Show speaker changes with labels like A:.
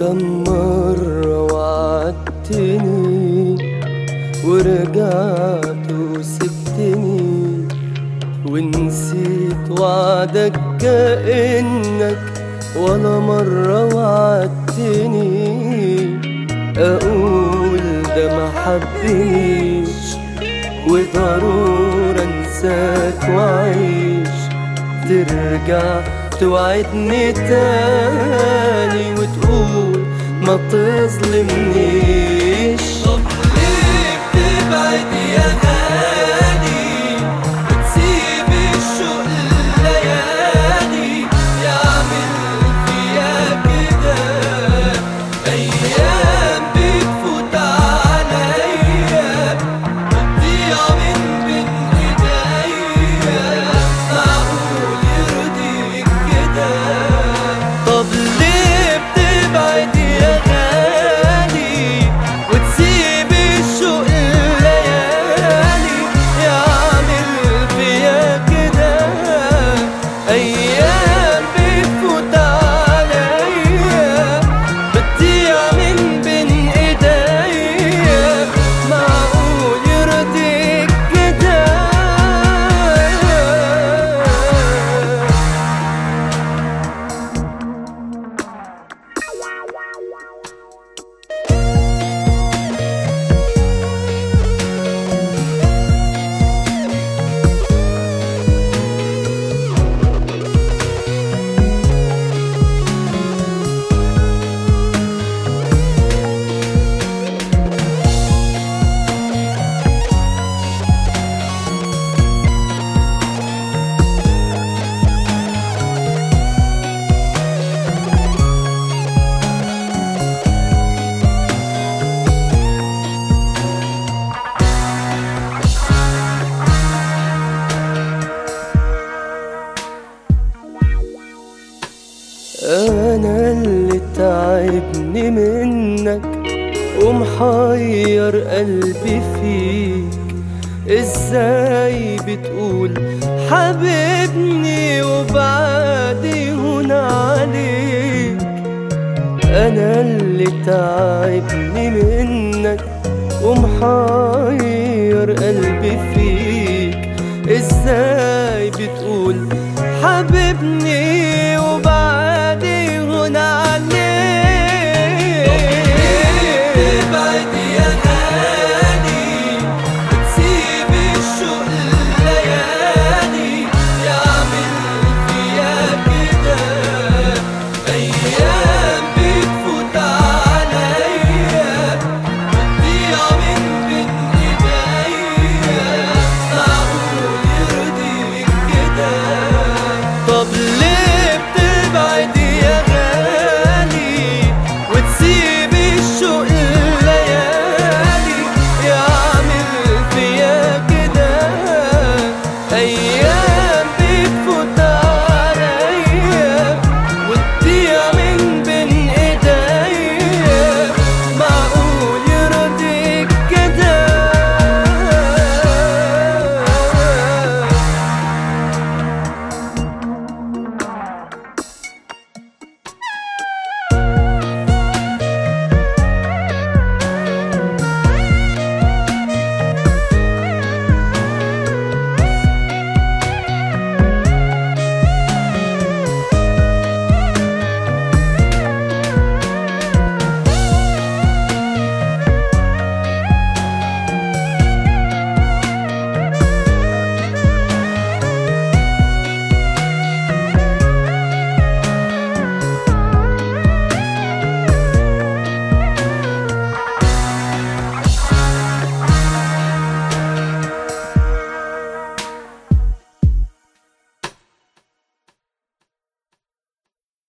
A: كم مرة وعدتني ورجعت وسبتني ونسيت وعدك كأنك ولا مرة وعدتني أقول ده ما حبنيش وضروري انساك واعيش ترجع توعدني تاني وتقول ما تظلمنيش
B: طب ليه بتبعد يا غالي وتسيب الشوق الليالي يعمل فيا كده أيام بتفوت عليا بتضيع من بين إيديا معقول يرضيك كده طب ليه بتبعد يا غالي وتسيب الشوق الليالي يعمل فيا كده ايام بتفوت عليا بتضيع من بين ايديا معقول يرضيك كده
A: انا اللي تعبني منك ومحير قلبي فيك ازاي بتقول حبيبني وبعدي هون عليك انا اللي تعبني منك ومحير قلبي فيك ازاي بتقول حبيبني